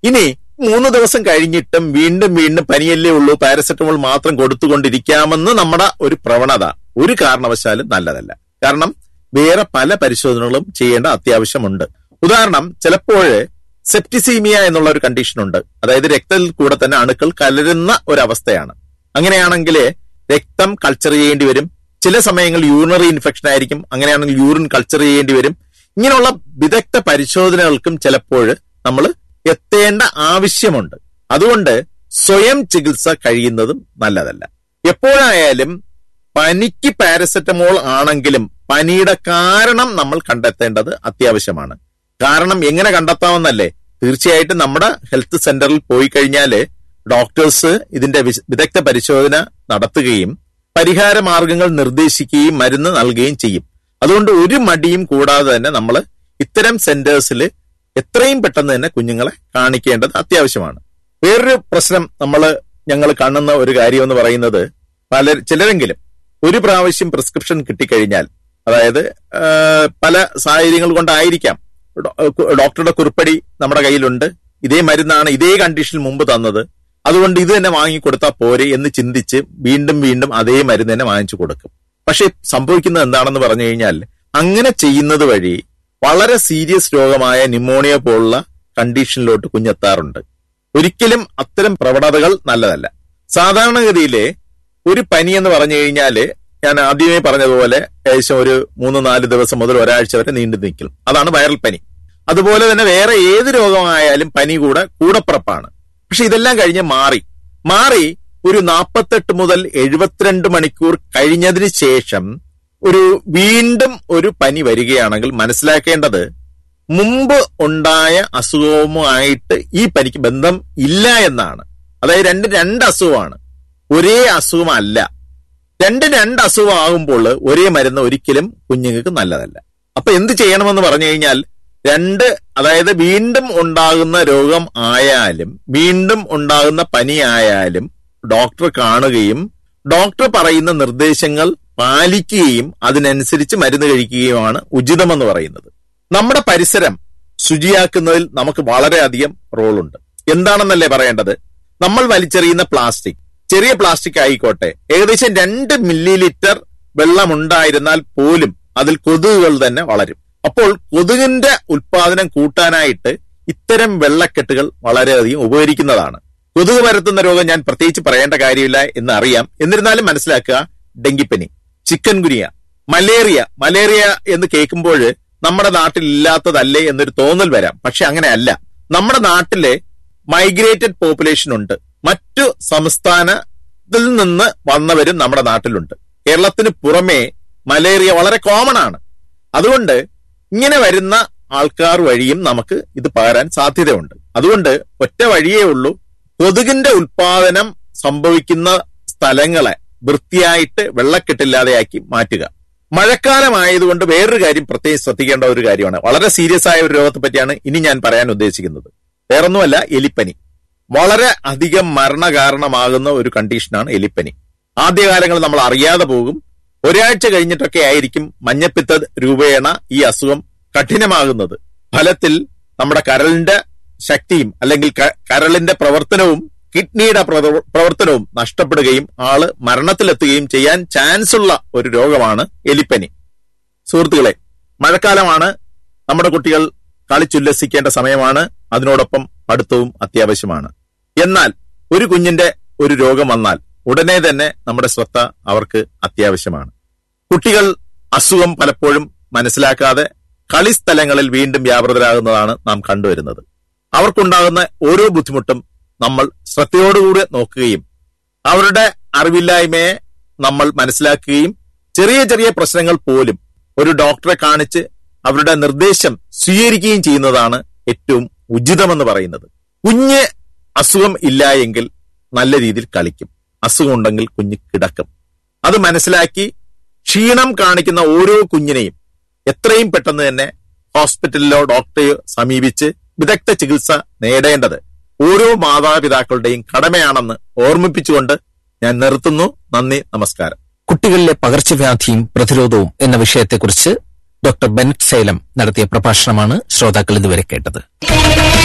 ഇനി മൂന്ന് ദിവസം കഴിഞ്ഞിട്ടും വീണ്ടും വീണ്ടും പനിയല്ലേ ഉള്ളൂ പാരസെറ്റമോൾ മാത്രം കൊടുത്തുകൊണ്ടിരിക്കാമെന്ന് നമ്മുടെ ഒരു പ്രവണത ഒരു കാരണവശാലും നല്ലതല്ല കാരണം വേറെ പല പരിശോധനകളും ചെയ്യേണ്ട അത്യാവശ്യമുണ്ട് ഉദാഹരണം ചിലപ്പോൾ സെപ്റ്റിസീമിയ എന്നുള്ള ഒരു കണ്ടീഷൻ ഉണ്ട് അതായത് രക്തത്തിൽ കൂടെ തന്നെ അണുക്കൾ കലരുന്ന ഒരവസ്ഥയാണ് അങ്ങനെയാണെങ്കിൽ രക്തം കൾച്ചർ ചെയ്യേണ്ടി വരും ചില സമയങ്ങളിൽ യൂറിനറി ഇൻഫെക്ഷൻ ആയിരിക്കും അങ്ങനെയാണെങ്കിൽ യൂറിൻ കൾച്ചർ ചെയ്യേണ്ടി വരും ഇങ്ങനെയുള്ള വിദഗ്ധ പരിശോധനകൾക്കും ചിലപ്പോൾ നമ്മൾ എത്തേണ്ട ആവശ്യമുണ്ട് അതുകൊണ്ട് സ്വയം ചികിത്സ കഴിയുന്നതും നല്ലതല്ല എപ്പോഴായാലും പനിക്ക് പാരസെറ്റമോൾ ആണെങ്കിലും പനിയുടെ കാരണം നമ്മൾ കണ്ടെത്തേണ്ടത് അത്യാവശ്യമാണ് കാരണം എങ്ങനെ കണ്ടെത്താമെന്നല്ലേ തീർച്ചയായിട്ടും നമ്മുടെ ഹെൽത്ത് സെന്ററിൽ പോയി കഴിഞ്ഞാല് ഡോക്ടേഴ്സ് ഇതിന്റെ വിശ- വിദഗ്ധ പരിശോധന നടത്തുകയും പരിഹാര മാർഗങ്ങൾ നിർദ്ദേശിക്കുകയും മരുന്ന് നൽകുകയും ചെയ്യും അതുകൊണ്ട് ഒരു മടിയും കൂടാതെ തന്നെ നമ്മൾ ഇത്തരം സെന്റേഴ്സിൽ എത്രയും പെട്ടെന്ന് തന്നെ കുഞ്ഞുങ്ങളെ കാണിക്കേണ്ടത് അത്യാവശ്യമാണ് വേറൊരു പ്രശ്നം നമ്മൾ ഞങ്ങൾ കാണുന്ന ഒരു കാര്യം എന്ന് പറയുന്നത് പല ചിലരെങ്കിലും ഒരു പ്രാവശ്യം പ്രിസ്ക്രിപ്ഷൻ കിട്ടിക്കഴിഞ്ഞാൽ അതായത് ആ, പല സാഹചര്യങ്ങൾ കൊണ്ടായിരിക്കാം ഡോ- ഡോക്ടറുടെ കുറിപ്പടി നമ്മുടെ കയ്യിലുണ്ട് ഇതേ മരുന്നാണ് ഇതേ കണ്ടീഷനിൽ മുമ്പ് തന്നത് അതുകൊണ്ട് ഇത് തന്നെ വാങ്ങിക്കൊടുത്താൽ പോരെ എന്ന് ചിന്തിച്ച് വീണ്ടും വീണ്ടും അതേ മരുന്ന് തന്നെ വാങ്ങിച്ചു കൊടുക്കും പക്ഷെ സംഭവിക്കുന്നത് എന്താണെന്ന് പറഞ്ഞു കഴിഞ്ഞാൽ അങ്ങനെ ചെയ്യുന്നത് വഴി വളരെ സീരിയസ് രോഗമായ ന്യൂമോണിയ പോലുള്ള കണ്ടീഷനിലോട്ട് കുഞ്ഞെത്താറുണ്ട് ഒരിക്കലും അത്തരം പ്രവണതകൾ നല്ലതല്ല സാധാരണഗതിയിലെ ഒരു പനി എന്ന് പറഞ്ഞു കഴിഞ്ഞാല് ഞാൻ ആദ്യമേ പറഞ്ഞതുപോലെ ഏകദേശം ഒരു മൂന്ന് നാല് ദിവസം മുതൽ ഒരാഴ്ച വരെ നീണ്ടു നിൽക്കും അതാണ് വൈറൽ പനി അതുപോലെ തന്നെ വേറെ ഏത് രോഗമായാലും പനി കൂടെ കൂടപ്പുറപ്പാണ് പക്ഷെ ഇതെല്ലാം കഴിഞ്ഞ് മാറി മാറി ഒരു നാൽപ്പത്തെട്ട് മുതൽ എഴുപത്തിരണ്ട് മണിക്കൂർ കഴിഞ്ഞതിന് ശേഷം ഒരു വീണ്ടും ഒരു പനി വരികയാണെങ്കിൽ മനസ്സിലാക്കേണ്ടത് മുമ്പ് ഉണ്ടായ അസുഖവുമായിട്ട് ഈ പനിക്ക് ബന്ധം ഇല്ല എന്നാണ് അതായത് രണ്ട് രണ്ട് അസുഖമാണ് ഒരേ അസുഖമല്ല രണ്ട് രണ്ട് അസുഖമാകുമ്പോൾ ഒരേ മരുന്ന് ഒരിക്കലും കുഞ്ഞുങ്ങൾക്ക് നല്ലതല്ല അപ്പൊ എന്ത് ചെയ്യണമെന്ന് പറഞ്ഞു കഴിഞ്ഞാൽ രണ്ട് അതായത് വീണ്ടും ഉണ്ടാകുന്ന രോഗം ആയാലും വീണ്ടും ഉണ്ടാകുന്ന പനി ആയാലും ഡോക്ടർ കാണുകയും ഡോക്ടർ പറയുന്ന നിർദ്ദേശങ്ങൾ പാലിക്കുകയും അതിനനുസരിച്ച് മരുന്ന് കഴിക്കുകയുമാണ് ഉചിതമെന്ന് പറയുന്നത് നമ്മുടെ പരിസരം ശുചിയാക്കുന്നതിൽ നമുക്ക് വളരെയധികം റോളുണ്ട് എന്താണെന്നല്ലേ പറയേണ്ടത് നമ്മൾ വലിച്ചെറിയുന്ന പ്ലാസ്റ്റിക് ചെറിയ പ്ലാസ്റ്റിക് ആയിക്കോട്ടെ ഏകദേശം രണ്ട് മില്ലി ലിറ്റർ വെള്ളമുണ്ടായിരുന്നാൽ പോലും അതിൽ കൊതുകുകൾ തന്നെ വളരും അപ്പോൾ കൊതുകിന്റെ ഉൽപാദനം കൂട്ടാനായിട്ട് ഇത്തരം വെള്ളക്കെട്ടുകൾ വളരെയധികം ഉപകരിക്കുന്നതാണ് കൊതുക് പരത്തുന്ന രോഗം ഞാൻ പ്രത്യേകിച്ച് പറയേണ്ട കാര്യമില്ല എന്ന് അറിയാം എന്നിരുന്നാലും മനസ്സിലാക്കുക ഡെങ്കിപ്പനി ചിക്കൻ ഗുനിയ മലേറിയ മലേറിയ എന്ന് കേൾക്കുമ്പോൾ നമ്മുടെ നാട്ടിൽ ഇല്ലാത്തതല്ലേ എന്നൊരു തോന്നൽ വരാം പക്ഷെ അങ്ങനെയല്ല നമ്മുടെ നാട്ടിലെ മൈഗ്രേറ്റഡ് പോപ്പുലേഷൻ ഉണ്ട് മറ്റു സംസ്ഥാനത്തിൽ നിന്ന് വന്നവരും നമ്മുടെ നാട്ടിലുണ്ട് കേരളത്തിന് പുറമേ മലേറിയ വളരെ കോമൺ ആണ് അതുകൊണ്ട് ഇങ്ങനെ വരുന്ന ആൾക്കാർ വഴിയും നമുക്ക് ഇത് പകരാൻ സാധ്യതയുണ്ട് അതുകൊണ്ട് ഒറ്റ വഴിയേ ഉള്ളൂ കൊതുകിന്റെ ഉൽപാദനം സംഭവിക്കുന്ന സ്ഥലങ്ങളെ വൃത്തിയായിട്ട് വെള്ളക്കെട്ടില്ലാതെയാക്കി മാറ്റുക മഴക്കാലമായതുകൊണ്ട് വേറൊരു കാര്യം പ്രത്യേകം ശ്രദ്ധിക്കേണ്ട ഒരു കാര്യമാണ് വളരെ സീരിയസ് ആയ ഒരു രോഗത്തെ പറ്റിയാണ് ഇനി ഞാൻ പറയാൻ ഉദ്ദേശിക്കുന്നത് വേറൊന്നുമല്ല എലിപ്പനി വളരെ അധികം മരണകാരണമാകുന്ന ഒരു കണ്ടീഷനാണ് എലിപ്പനി ആദ്യകാലങ്ങളിൽ നമ്മൾ അറിയാതെ പോകും ഒരാഴ്ച കഴിഞ്ഞിട്ടൊക്കെ ആയിരിക്കും മഞ്ഞപ്പിത്ത രൂപേണ ഈ അസുഖം കഠിനമാകുന്നത് ഫലത്തിൽ നമ്മുടെ കരളിന്റെ ശക്തിയും അല്ലെങ്കിൽ ക- കരളിന്റെ പ്രവർത്തനവും കിഡ്നിയുടെ പ്രവ- പ്രവർത്തനവും നഷ്ടപ്പെടുകയും ആള് മരണത്തിലെത്തുകയും ചെയ്യാൻ ചാൻസ് ഉള്ള ഒരു രോഗമാണ് എലിപ്പനി സുഹൃത്തുക്കളെ മഴക്കാലമാണ് നമ്മുടെ കുട്ടികൾ കളിച്ചുല്ലസിക്കേണ്ട സമയമാണ് അതിനോടൊപ്പം പഠിത്തവും അത്യാവശ്യമാണ് എന്നാൽ ഒരു കുഞ്ഞിന്റെ ഒരു രോഗം വന്നാൽ ഉടനെ തന്നെ നമ്മുടെ ശ്രദ്ധ അവർക്ക് അത്യാവശ്യമാണ് കുട്ടികൾ അസുഖം പലപ്പോഴും മനസ്സിലാക്കാതെ കളിസ്ഥലങ്ങളിൽ വീണ്ടും വ്യാപൃതരാകുന്നതാണ് നാം കണ്ടുവരുന്നത് അവർക്കുണ്ടാകുന്ന ഓരോ ബുദ്ധിമുട്ടും നമ്മൾ ശ്രദ്ധയോടുകൂടി നോക്കുകയും അവരുടെ അറിവില്ലായ്മയെ നമ്മൾ മനസ്സിലാക്കുകയും ചെറിയ ചെറിയ പ്രശ്നങ്ങൾ പോലും ഒരു ഡോക്ടറെ കാണിച്ച് അവരുടെ നിർദ്ദേശം സ്വീകരിക്കുകയും ചെയ്യുന്നതാണ് ഏറ്റവും ഉചിതമെന്ന് പറയുന്നത് കുഞ്ഞ് അസുഖം ഇല്ല എങ്കിൽ നല്ല രീതിയിൽ കളിക്കും അസുഖം ഉണ്ടെങ്കിൽ കുഞ്ഞ് കിടക്കും അത് മനസ്സിലാക്കി ക്ഷീണം കാണിക്കുന്ന ഓരോ കുഞ്ഞിനെയും എത്രയും പെട്ടെന്ന് തന്നെ ഹോസ്പിറ്റലിലോ ഡോക്ടറെയോ സമീപിച്ച് വിദഗ്ധ ചികിത്സ നേടേണ്ടത് ഓരോ മാതാപിതാക്കളുടെയും കടമയാണെന്ന് ഓർമ്മിപ്പിച്ചുകൊണ്ട് ഞാൻ നിർത്തുന്നു നന്ദി നമസ്കാരം കുട്ടികളിലെ പകർച്ചവ്യാധിയും പ്രതിരോധവും എന്ന വിഷയത്തെക്കുറിച്ച് ഡോക്ടർ ബെനറ്റ് സേലം നടത്തിയ പ്രഭാഷണമാണ് ശ്രോതാക്കൾ ഇതുവരെ കേട്ടത്